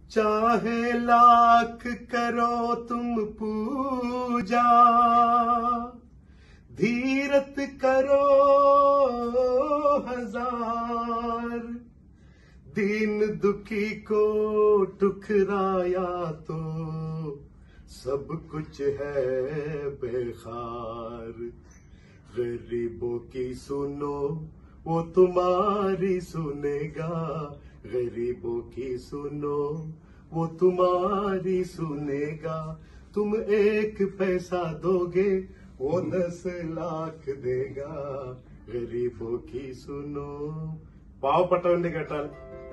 चाहे लाख करो तुम पूजा धीरत करो हजार दीन दुखी को ठुकराया तो सब कुछ है बेखार गरीबों की सुनो वो तुम्हारी सुनेगा गरीबों की सुनो वो तुम्हारी सुनेगा तुम एक पैसा दोगे वो दस लाख देगा गरीबों की सुनो പാവപ്പെട്ടവന്റെ കേട്ടാൽ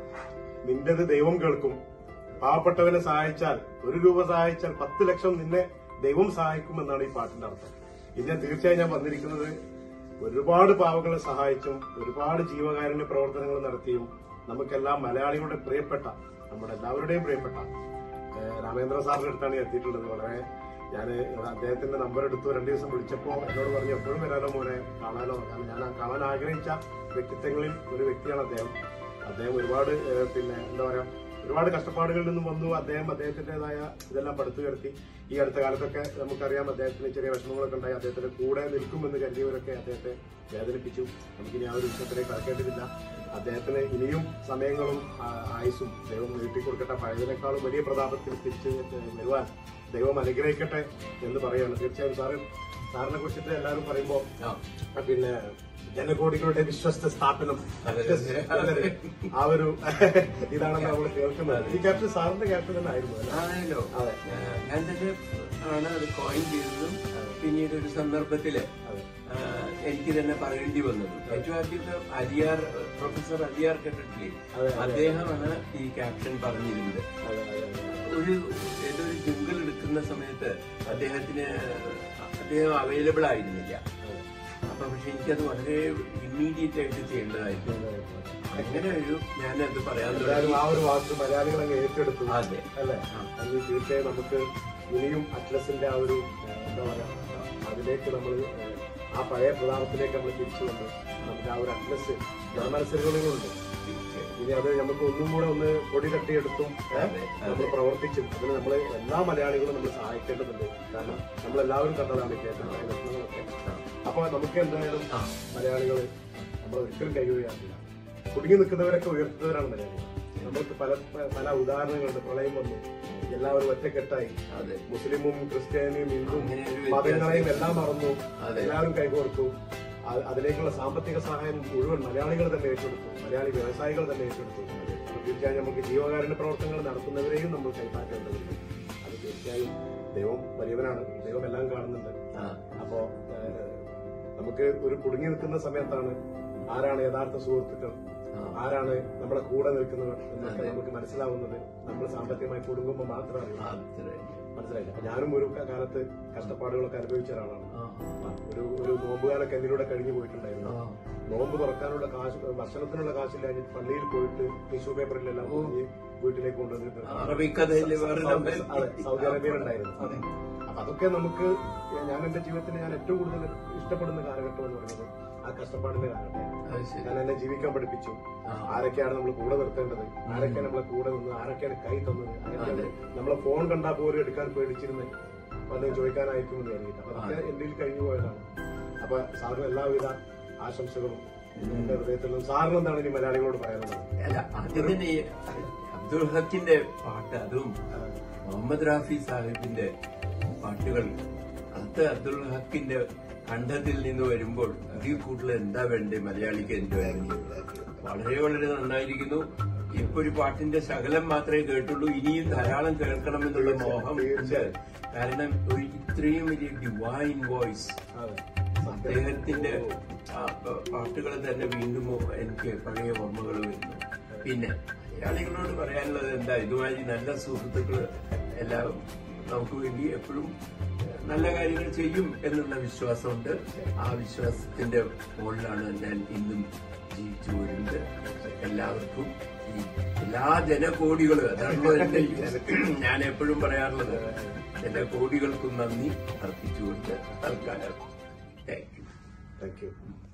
നിന്റേത് ദൈവം കേൾക്കും പാവപ്പെട്ടവനെ സഹായിച്ചാൽ ഒരു രൂപ സഹായിച്ചാൽ പത്ത് ലക്ഷം നിന്നെ ദൈവം സഹായിക്കും എന്നാണ് ഈ പാട്ടിന്റെ അർത്ഥം ഇന്ന് തീർച്ചയായും ഞാൻ വന്നിരിക്കുന്നത് ഒരുപാട് പാവങ്ങളെ സഹായിച്ചും ഒരുപാട് ജീവകാരുണ്യ പ്രവർത്തനങ്ങൾ നടത്തിയും നമുക്കെല്ലാം മലയാളികളുടെ പ്രിയപ്പെട്ട നമ്മുടെ എല്ലാവരുടെയും പ്രിയപ്പെട്ട ഏഹ് രാമേന്ദ്ര സാറിന്റെ അടുത്താണ് ഞാൻ എത്തിയിട്ടുള്ളത് വളരെ ഞാൻ അദ്ദേഹത്തിന്റെ നമ്പർ എടുത്തു രണ്ടു ദിവസം വിളിച്ചപ്പോ എന്നോട് പറഞ്ഞു എപ്പോഴും വരാനോ മോനെ കാണാനോ കാരണം ഞാൻ ആ കാണാൻ ആഗ്രഹിച്ച വ്യക്തിത്വങ്ങളിൽ ഒരു വ്യക്തിയാണ് അദ്ദേഹം അദ്ദേഹം ഒരുപാട് ഏഹ് പിന്നെ എന്താ പറയാ ഒരുപാട് കഷ്ടപ്പാടുകളിൽ നിന്നും വന്നു അദ്ദേഹം അദ്ദേഹത്തിന്റേതായ ഇതെല്ലാം പടുത്തുയർത്തി ഈ അടുത്ത കാലത്തൊക്കെ നമുക്കറിയാം അദ്ദേഹത്തിന് ചെറിയ വിഷമങ്ങളൊക്കെ ഉണ്ടായി അദ്ദേഹത്തിന്റെ കൂടെ നിൽക്കുമെന്ന് കരുതിയവരൊക്കെ അദ്ദേഹത്തെ വേദനിപ്പിച്ചു നമുക്കിനി ആ ഒരു വിഷയത്തിലേക്ക് കടക്കേണ്ടതില്ല അദ്ദേഹത്തിന് ഇനിയും സമയങ്ങളും ആ, ആയുസ്സും ദൈവം നീട്ടി കൊടുക്കട്ടെ പഴയതിനേക്കാളും വലിയ പ്രതാപത്തിൽ തിരിച്ച് വരുവാൻ ദൈവം അനുഗ്രഹിക്കട്ടെ എന്ന് പറയാണ് തീർച്ചയായും സാറ് സാറിനെ കുറിച്ചിട്ട് എല്ലാവരും പറയുമ്പോൾ ആ. പിന്നെ ജനകോടികളുടെ വിശ്വസ്ത സ്ഥാപനം അതെ. ആ ഒരു ഇതാണെന്ന് നമ്മൾ കേൾക്കുന്നത് ഈ ക്യാപ്റ്റൻ സാറിന്റെ ക്യാപ്റ്റൻ തന്നെ ആയിരുന്നു അല്ലേ? ആണല്ലോ അതെ. ഏഹ് ഞാൻ തന്നെ ആണ് അത് കോയിൻ ചെയ്തതും പിന്നീട് ഒരു സന്ദർഭത്തില് അതെ. ആഹ് എനിക്ക് തന്നെ പറയേണ്ടി വന്നതും ഏറ്റവും ആദ്യം അരിയാർ പ്രൊഫസർ അരിയാർ കേട്ടിട്ടില്ലേ അതെ, അതെ. അദ്ദേഹമാണ് ഈ ക്യാപ്ഷൻ പറഞ്ഞിരുന്നത് അതെ, അതെ, അതെ. ഒരു ഏതൊരു ജിങ്കിൾ എടുക്കുന്ന സമയത്ത് അദ്ദേഹത്തിന് അദ്ദേഹം അവൈലബിൾ ആയിരുന്നില്ല അപ്പൊ പക്ഷെ എനിക്കത് വളരെ ഇമ്മീഡിയറ്റ് ആയിട്ട് ചെയ്യേണ്ടതായിരുന്നു അങ്ങനെ ഒരു ഞാനത് പറയാൻ എന്തായാലും തുടങ്ങി ആ ഒരു വാക്ക് മലയാളികൾ അങ്ങ് ഏറ്റെടുത്തു അതെ അല്ലേ അത് തീർച്ചയായും നമുക്ക് ഇനിയും അറ്റ്ലസിന്റെ ആ ഒരു ഏഹ്, എന്താ പറയാ അതിലേക്ക് നമ്മൾ ആ പഴയ പ്രതാപത്തിലേക്ക് നമ്മൾ തിരിച്ചു വന്ന് നമുക്ക് ആ ഒരു അറ്റ്ലസ് ജനമത്സരങ്ങളുണ്ട് ഇനി അത് നമുക്ക് ഒന്നും കൂടെ ഒന്ന് പൊടി തട്ടിയെടുത്തും അതെ, നമ്മൾ പ്രവർത്തിച്ചും അതിന് നമ്മൾ എല്ലാ മലയാളികളും നമ്മൾ സഹായിക്കേണ്ടതുണ്ട് കാരണം നമ്മളെല്ലാവരും കണ്ടതാണ് കേരളത്തിലെ ലക്ഷണങ്ങളൊക്കെ അപ്പൊ നമുക്ക് എന്തായാലും ആ. മലയാളികൾ നമ്മൾ ഒരിക്കലും കൈവഴിയാറില്ല കുടുങ്ങി നിൽക്കുന്നവരൊക്കെ ഉയർത്തുന്നവരാണ് മലയാളികൾ നമ്മൾക്ക് പല പല ഉദാഹരണങ്ങളുണ്ട് പ്രളയം വന്നു എല്ലാവരും ഒറ്റക്കെട്ടായി അതെ മുസ്ലിമും ക്രിസ്ത്യാനിയും ഹിന്ദുവും അങ്ങനെ ഒരു മതങ്ങളെയും എല്ലാം മറന്നു അതെ. എല്ലാവരും കൈകോർത്തു അ- അതിലേക്കുള്ള സാമ്പത്തിക സഹായം മുഴുവൻ മലയാളികൾ തന്നെ ഏറ്റെടുത്തു മലയാളി വ്യവസായികൾ തന്നെ ഏറ്റെടുത്തു അപ്പോൾ തീർച്ചയായും നമുക്ക് ജീവകാരുണ്യ പ്രവർത്തനങ്ങൾ നടത്തുന്നവരെയും നമ്മൾ കൈമാറ്റേണ്ടതുണ്ട് അത് തീർച്ചയായും ദൈവം വലിയവനാണ് ദൈവം എല്ലാം കാണുന്നുണ്ട് ആ അപ്പോ ഏഹ്, നമുക്ക് ഒരു കുടുങ്ങി നിൽക്കുന്ന സമയത്താണ് ആരാണ് യഥാർത്ഥ സുഹൃത്തുക്കൾ ആ. ആരാണ് നമ്മുടെ കൂടെ നിൽക്കുന്നവർ എന്നൊക്കെ അതെ. നമുക്ക് മനസ്സിലാവുന്നത് നമ്മൾ സാമ്പത്തികമായി കുടുങ്ങുമ്പോൾ മാത്രമേ അറിയൂ അത്രേ മനസ്സിലായില്ല അപ്പൊ ഞാനും ഒരു ക- കാലത്ത് കഷ്ടപ്പാടുകളൊക്കെ അനുഭവിച്ച ഒരാളാണ് ആ ആ, ഒരു ഒരു നോമ്പുകാലൊക്കെ എന്നിലൂടെ കഴിഞ്ഞു പോയിട്ടുണ്ടായിരുന്നു ആ നോമ്പ് തുറക്കാനുള്ള കാശ് ഭക്ഷണത്തിനുള്ള കാശില്ലാഞ്ഞിട്ട് പള്ളിയിൽ പോയിട്ട് ടിഷ്യൂ പേപ്പറിലെല്ലാം പൊതിഞ്ഞ് വീട്ടിലേക്ക് കൊണ്ടുവന്നിട്ട് അറബിക്കഥയില് വേറെ സൗ- നമ്പർ. അതെ, സൗദി അറേബ്യയിലുണ്ടായിരുന്നു അതെ. അപ്പൊ അതൊക്കെ നമുക്ക് ഞാൻ എന്റെ ജീവിതത്തിൽ ഞാൻ ഏറ്റവും കൂടുതൽ ഇഷ്ടപ്പെടുന്ന കാലഘട്ടം എന്ന് പറയുന്നത് ആ കഷ്ടപ്പാടിന്റെ കാലഘട്ടം അത് ശരി ഞാൻ എന്നെ ജീവിക്കാൻ പഠിപ്പിച്ചു ആ. ആരൊക്കെയാണ് നമ്മൾ കൂടെ നിർത്തേണ്ടത് ആരൊക്കെയാണ് നമ്മളെ കൂടെ നിന്ന് ആരൊക്കെയാണ് കൈ തന്നത് ആരൊക്കെയാണ് നമ്മളെ ഫോൺ കണ്ടാൽ പോലും എടുക്കാൻ പേടിച്ചിരുന്നത് വല്ലതും ചോദിക്കാനായിരിക്കുമെന്ന് കരുതിയിട്ട് അപ്പൊ അതൊക്കെ എന്റെ കയ്യിൽ കഴിഞ്ഞു പോയതാണ് അപ്പൊ സാറിന് എല്ലാവിധ ആശംസകളും എന്റെ ഹൃദയത്തിൽ നിന്നും സാറിന് എന്താണ് ഇനി മലയാളികളോട് പറയാനുള്ളത് അല്ല ആദ്യം തന്നെ ഈ അബ്ദുൾ ഹക്കിന്റെ പാട്ട് അതും മുഹമ്മദ് റാഫി സാഹിബിന്റെ പാട്ടുകൾ അത് അബ്ദുൾ ഹക്കിന്റെ കണ്ഠത്തിൽ നിന്ന് വരുമ്പോൾ അതിൽ കൂടുതൽ എന്താ വേണ്ടേ മലയാളിക്ക് എൻജോയ് വളരെ വളരെ നന്നായിരിക്കുന്നു ഇപ്പൊ ഒരു പാട്ടിന്റെ ശകലം മാത്രമേ കേട്ടുള്ളൂ ഇനിയും ധാരാളം കേൾക്കണമെന്നുള്ള മോഹം ഉണ്ട് കാരണം ഒരു ഇത്രയും വലിയ ഡിവൈൻ വോയിസ് അതെ അദ്ദേഹത്തിന്റെ ആ പ- പാട്ടുകൾ തന്നെ വീണ്ടും എനിക്ക് പഴയ ഓർമ്മകൾ വരുന്നു പിന്നെ മലയാളികളോട് പറയാനുള്ളത് എന്താ ഇതുമാതിരി നല്ല സുഹൃത്തുക്കൾ എല്ലാം നമുക്ക് വേണ്ടി എപ്പോഴും നല്ല കാര്യങ്ങൾ ചെയ്യും എന്നുള്ള വിശ്വാസമുണ്ട് ആ വിശ്വാസത്തിന്റെ മുകളിലാണ് ഞാൻ ഇന്നും ജീവിച്ചു വരുന്നത് എല്ലാവർക്കും ഈ എല്ലാ ജനകോടികളും അതാണല്ലോ എന്റെ ഞാൻ എപ്പോഴും പറയാറുള്ളത് ജനകോടികൾക്കും നന്ദി അർപ്പിച്ചുകൊണ്ട് തൽക്കാലം താങ്ക് യു താങ്ക് യു